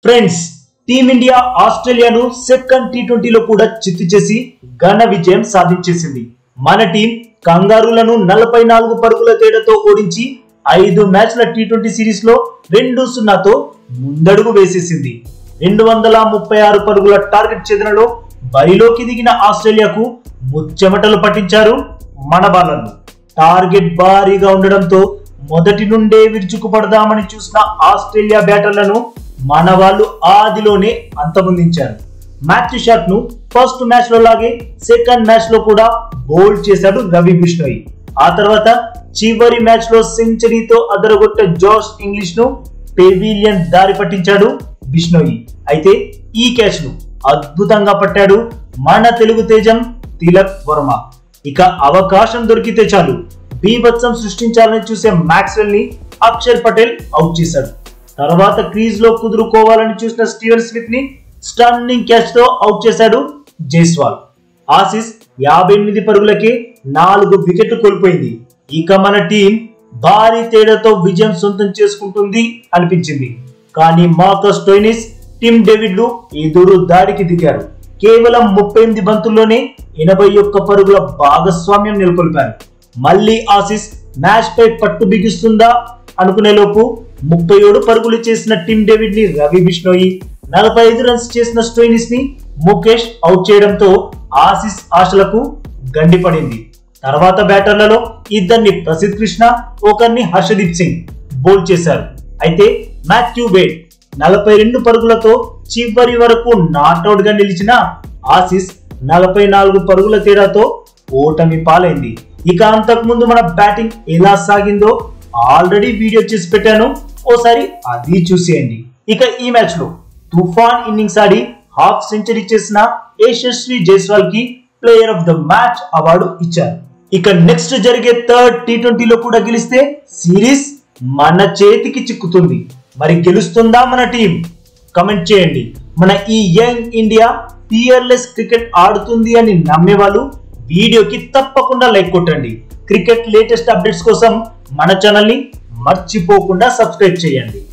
friends team India ఆస్ట్రేలియాను second T ట్వంటీలో కూడా చిత్తు చేసి ఘన విజయం సాధించేసింది మన టీం కంగారులను నలభై నాలుగు పరుగుల తేడాతో ఓడించి ఐదు మ్యాచ్ల టీ ట్వంటీ సిరీస్ లో రెండు సున్నాతో ముందడుగు వేసేసింది రెండు వందల ముప్పై ఆరు పరుగుల టార్గెట్ ఛేదనలో బరిలోకి దిగిన ఆస్ట్రేలియాకు ముచ్చెమటలు పట్టించారు మన బాలర్లు టార్గెట్ భారీగా ఉండడంతో మొదటి నుండే విరుచుకుపడదామని చూసిన ఆస్ట్రేలియా బ్యాటర్లను మన వాళ్ళు ఆదిలోనే అంతమొందించారు మాథ్యూ షాట్ ను ఫస్ట్ మ్యాచ్ లో లాగే సెకండ్ మ్యాచ్ లో కూడా బౌల్డ్ చేశాడు రవి బిష్ణోయ్ ఆ తర్వాత చివరి మ్యాచ్ లో సెంచరీతో అదరగొట్టే జోష్ ఇంగ్లీష్ ను పెవిలియన్ దారి పట్టించాడు బిష్ణోయి అయితే ఈ క్యాచ్ ను అద్భుతంగా పట్టాడు మన తెలుగు తేజం తిలక్ వర్మ ఇక అవకాశం దొరికితే చాలు బీభత్సం సృష్టించాలని చూసే మ్యాక్స్వెల్ ని అక్షర్ పటేల్ అవుట్ చేశాడు తర్వాత క్రీజ్ లో కుదురుకోవాలని చూసిన స్టీవెన్ స్మిత్ ని స్టన్నింగ్ క్యాచ్ తో అవుట్ చేశాడు జైస్వాల్ ఆసిస్ యాభై ఎనిమిది పరుగులకే నాలుగు వికెట్లు కోల్పోయింది ఇక మన టీం భారీ తేడాతో విజయం సొంతం చేసుకుంటుంది అనిపించింది కానీ మార్కస్ టోయినిస్ టిమ్ డేవిడ్లు ఎదురు దాడికి దిగారు కేవలం ముప్పై ఎనిమిది బంతుల్లోనే ఎనభై ఒక్క పరుగుల భాగస్వామ్యం నెలకొల్పారు మళ్ళీ ఆసిస్ మ్యాచ్ పై పట్టు బిగిస్తుందా అనుకునే లోపు ముప్పై ఏడు పరుగులు చేసిన టిమ్ డేవిడ్ ని రవి బిష్ణోయి నలభై ఐదు రన్స్ చేసిన స్టోయినిస్ ని ముఖేష్ అవుట్ చేయడంతో ఆసిస్ ఆశలకు గండిపడింది తర్వాత బ్యాటర్లలో ఇద్దరిని ప్రసిద్ కృష్ణ ఒకరిని హర్షదీప్ సింగ్ బౌల్ చేశారు అయితే మాథ్యూ వేడ్ నలభై రెండు పరుగులతో చివరి వరకు నాట్అవుట్ గా నిలిచిన ఆసిస్ నలభై నాలుగు పరుగుల తేడాతో ఓటమి పాలైంది ఇక అంతకుముందు మన బ్యాటింగ్ ఎలా సాగిందో ఆల్రెడీ వీడియో చేసి పెట్టాను ఓసారి అది చూసేయండి ఇక ఈ మ్యాచ్ లో తుఫాన్ ఇన్నింగ్స్ ఆడి హాఫ్ సెంచరీ చేసిన యశస్వి జైస్వాల్ కి player of the match award ఇచ్చారు ఇక నెక్స్ట్ జరిగే థర్డ్ టీ ట్వంటీలో కూడా గెలిస్తే సిరీస్ మన చేతికి చిక్కుతుంది మరి గెలుస్తుందా మన టీం కమెంట్ చేయండి మన ఈ యంగ్ ఇండియా పియర్లెస్ క్రికెట్ ఆడుతుంది అని నమ్మేవాళ్ళు వీడియోకి తప్పకుండా లైక్ కొట్టండి క్రికెట్ లేటెస్ట్ అప్డేట్స్ కోసం మన ఛానల్ ని మర్చిపోకుండా సబ్స్క్రైబ్ చేయండి